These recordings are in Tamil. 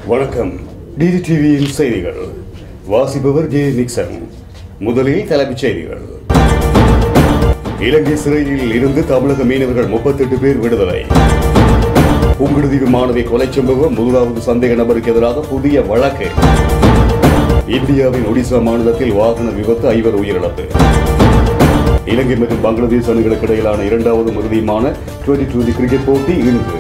வணக்கம் டிடி டிவியின் செய்திகள் வாசிப்பவர் ஜே நிக்சன் முதலில் தலைப்புச் செய்திகள் இலங்கை சிறையில் இருந்து தமிழக மீனவர்கள் முப்பத்தெட்டு பேர் விடுதலை புங்குடுதீவு மாணவி கொலை சம்பவம் முதலாவது சந்தேக நபருக்கு எதிராக புதிய வழக்கு இந்தியாவின் ஒடிசா மாநிலத்தில் வாகன விபத்து ஐவர் உயிரிழப்பு இலங்கை மற்றும் பங்களாதேஷ் அணிகளுக்கு இடையிலான இரண்டாவது இறுதியுமான டுவெண்டி டுவெண்டி கிரிக்கெட் போட்டி இன்று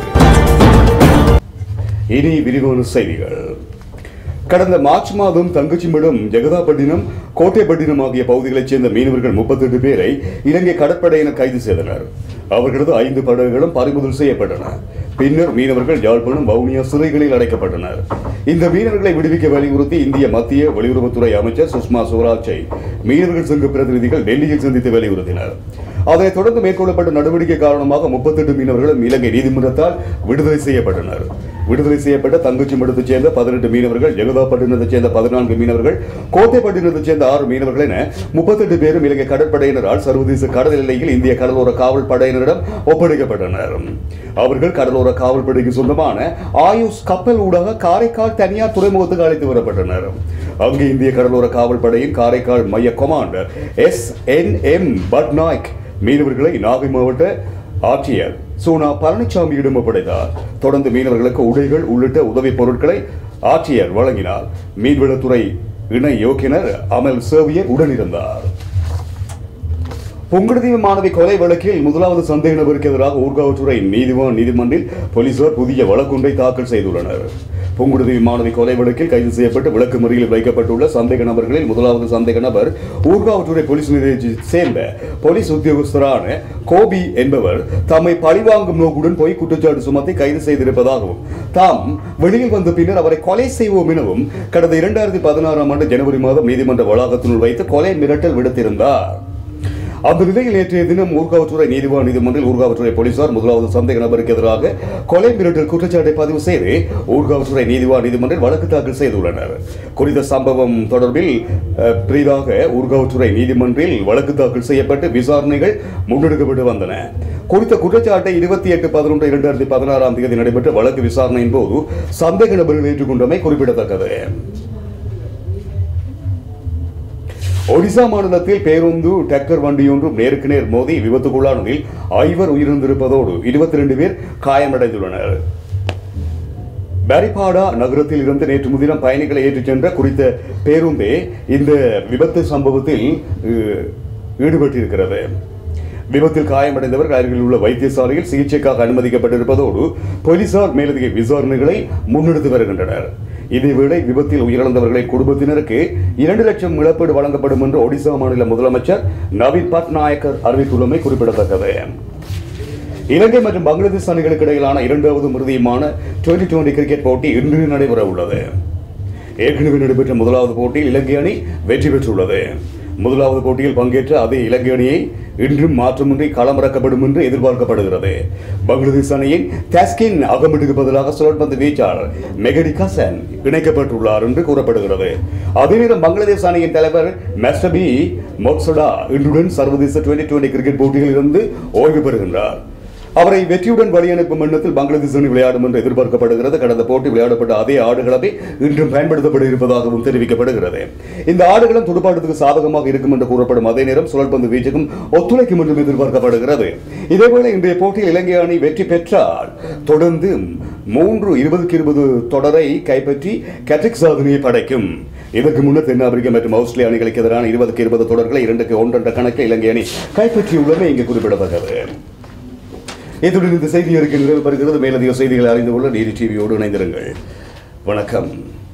இனி விரிவான செய்திகள் கடந்த மார்ச் மாதம் தங்கச்சிமடம் ஜெகதாப்பட்டினம் கோட்டைப்பட்டினம் ஆகிய பகுதிகளைச் சேர்ந்த மீனவர்கள் முப்பத்தெட்டு பேரை இலங்கை கடற்படையினர் கைது செய்தனர் அவர்களது ஐந்து படகுகளும் பறிமுதல் செய்யப்பட்டன பின்னர் மீனவர்கள் யாழ்ப்பாணம் வவுனியா சிறைகளில் அடைக்கப்பட்டனர் இந்த மீனவர்களை விடுவிக்க வலியுறுத்தி இந்திய மத்திய வெளியுறவுத்துறை அமைச்சர் சுஷ்மா சுவராஜை மீனவர்கள் சங்க பிரதிநிதிகள் டெல்லியில் சந்தித்து வலியுறுத்தினர் அதனைத் தொடர்ந்து மேற்கொள்ளப்பட்ட நடவடிக்கை காரணமாக முப்பத்தெட்டு மீனவர்களும் இலங்கை நீதிமன்றத்தால் விடுதலை செய்யப்பட்டனர் விடுதலை செய்யப்பட்ட தங்கச்சிமடத்தைச் சேர்ந்த பதினெட்டு மீனவர்கள் ஜெகதாப்பட்டினத்தைச் சேர்ந்த பதினான்கு மீனவர்கள் கோட்டைப்பட்டினத்தைச் சேர்ந்த ஆறு மீனவர்கள் என முப்பத்தெட்டு பேரும் இலங்கை கடற்படையினரால் சர்வதேச கடல் எல்லையில் இந்திய கடலோர காவல் படையினரிடம் ஒப்படைக்கப்பட்டனர் அவர்கள் கடலோர காவல் படைக்கு சொந்தமான ஆயுஷ் கப்பல் ஊடாக காரைக்கால் தனியார் துறைமுகத்துக்கு அழைத்து வரப்பட்டனர் அங்கு இந்திய கடலோர காவல் படையின் காரைக்கால் மைய commander S N M Patnaik மீனவர்களை நாகை மாவட்ட ஆட்சியர் சோனா பழனிசாமியிடம் ஒப்படைத்தார் தொடர்ந்து மீனவர்களுக்கு உடைகள் உள்ளிட்ட உதவிப் பொருட்களை ஆட்சியர் வழங்கினார் மீன்வளத்துறை இணை இயக்குனர் அமல் சேவியர் உடனிருந்தார் புங்குடுதீவு மாணவி கொலை வழக்கில் முதலாவது சந்தேக நபருக்கு எதிராக ஊர்காவற்றுறை நீதிவான் நீதிமன்றில் போலீசார் புதிய வழக்கொன்றை தாக்கல் செய்துள்ளனர் புங்குடுதீவு மாணவி கொலை வழக்கில் கைது செய்யப்பட்டு விளக்கு முறையில் வைக்கப்பட்டுள்ள சந்தேக நபர்களில் முதலாவது சந்தேக நபர் ஊர்காவற்றுறை போலீஸ் நிலையத்தைச் சேர்ந்த போலீஸ் உத்தியோகஸ்தரான கோபி என்பவர் தம்மை பழிவாங்கும் நோக்குடன் போய் குற்றச்சாட்டு சுமத்தி கைது செய்திருப்பதாகவும் தாம் வெளியில் வந்த பின்னர் அவரை கொலை செய்வோம் எனவும் கடந்த இரண்டாயிரத்தி பதினாறாம் ஆண்டு ஜனவரி மாதம் நீதிமன்ற வளாகத்தினுள் வைத்து கொலை மிரட்டல் விடுத்திருந்தார் அந்த நிலையில் நேற்றைய தினம் ஊர்காவற்றுறை நீதிவான் நீதிமன்றில் ஊர்காவற்றுறை போலீசார் முதலாவது சந்தேக நபருக்கு எதிராக கொலை மிரட்டல் குற்றச்சாட்டை பதிவு செய்து ஊர்காவற்றுறை நீதிவான் நீதிமன்றில் வழக்கு தாக்கல் செய்துள்ளனர் குறித்த சம்பவம் தொடர்பில் அஹ், புதிதாக ஊர்காவற்றுறை நீதிமன்றில் வழக்கு தாக்கல் செய்யப்பட்டு விசாரணைகள் முன்னெடுக்கப்பட்டு வந்தன குறித்த குற்றச்சாட்டை இருபத்தி எட்டு பதினொன்று இரண்டாயிரத்தி பதினாறாம் தேதி நடைபெற்ற வழக்கு விசாரணையின் போது சந்தேக நபர்கள் ஏற்றுக்கொண்டமை குறிப்பிடத்தக்கது ஒடிசா மாநிலத்தில் பேருந்து டக்கர் வண்டியொன்றும் நேருக்கு நேர் மோதி விபத்துக்குள்ளானதில் ஐவர் உயிரிழந்திருப்பதோடு இருபத்தி ரெண்டு பேர் காயமடைந்துள்ளனர் பாரிபாடா நகரத்தில் இருந்து நேற்று முன்தினம் பயணிகளை ஏற்றிச் சென்ற குறித்த பேருந்தே இந்த விபத்து சம்பவத்தில் அஹ், ஈடுபட்டிருக்கிறது விபத்தில் காயமடைந்தவர்கள் அருகில் உள்ள வைத்தியசாலையில் சிகிச்சைக்காக அனுமதிக்கப்பட்டிருப்பதோடு போலீசார் மேலதிக விசாரணைகளை முன்னெடுத்து வருகின்றனர் இதேவேளை விபத்தில் உயிரிழந்தவர்களின் குடும்பத்தினருக்கு இரண்டு லட்சம் இழப்பீடு வழங்கப்படும் என்று ஒடிசா மாநில முதலமைச்சர் நவீன் பட்நாயக்கர் அறிவித்துள்ளமை குறிப்பிடத்தக்கது இலங்கை மற்றும் பங்களாதேஷ் அணிகளுக்கு இடையிலான இரண்டாவது இறுதியுமான டுவெண்டி டுவெண்டி கிரிக்கெட் போட்டி இன்று நடைபெற உள்ளது ஏற்கனவே நடைபெற்ற முதலாவது போட்டியில் இலங்கை அணி வெற்றி பெற்றுள்ளது முதலாவது போட்டியில் பங்கேற்ற அதே இலங்கை அணியை இன்றும் மாற்றமின்றி களமிறக்கப்படும் என்று எதிர்பார்க்கப்படுகிறது பங்களாதேஷ் அணியின் தாஸ்கின் அகமதுக்கு பதிலாக சுழற்பந்து வீச்சாளர் மெகடி கசன் இணைக்கப்பட்டுள்ளார் என்று கூறப்படுகிறது அதே நேரம் பங்களாதேஷ் அணியின் தலைவர் மெஸ்டபி மொட்சடா இன்றுடன் சர்வதேச டுவெண்டி டுவெண்டி கிரிக்கெட் போட்டிகளில் இருந்து ஓய்வு பெறுகின்றார் அவரை வெற்றியுடன் வழியனுப்பும் எண்ணத்தில் பங்களாதேஷ் அணி விளையாடும் என்று எதிர்பார்க்கப்படுகிறது கடந்த போட்டி விளையாடப்பட்ட அதே ஆடுகளமே இன்றும் பயன்படுத்தப்பட இருப்பதாகவும் தெரிவிக்கப்படுகிறது இந்த ஆடுகளம் துடுப்பாட்டத்துக்கு சாதகமாக இருக்கும் என்று கூறப்படும் அதே நேரம் சுழற்பந்து வீச்சுக்கும் ஒத்துழைக்கும் என்றும் எதிர்பார்க்கப்படுகிறது இதேவேளை இன்றைய போட்டியில் இலங்கை அணி வெற்றி பெற்றால் தொடர்ந்து மூன்று இருபதுக்கு இருபது தொடரை கைப்பற்றி கேட்ரிக் சாதனையை படைக்கும் இதற்கு முன்னர் தென்னாப்பிரிக்கா மற்றும் ஆஸ்திரேலிய அணிகளுக்கு எதிரான இருபதுக்கு இருபது தொடர்களை இரண்டுக்கு ஒன்று என்ற கணக்கில் இலங்கை அணி கைப்பற்றியுள்ளமை இங்கு குறிப்பிடத்தக்கது இத்துடன் இந்த செய்தி அறிக்கை நிறைவு பெறுகிறது மேலதிக செய்திகளை அறிந்து கொள்ள நீதி டிவியோடு இணைந்திருங்கள் வணக்கம்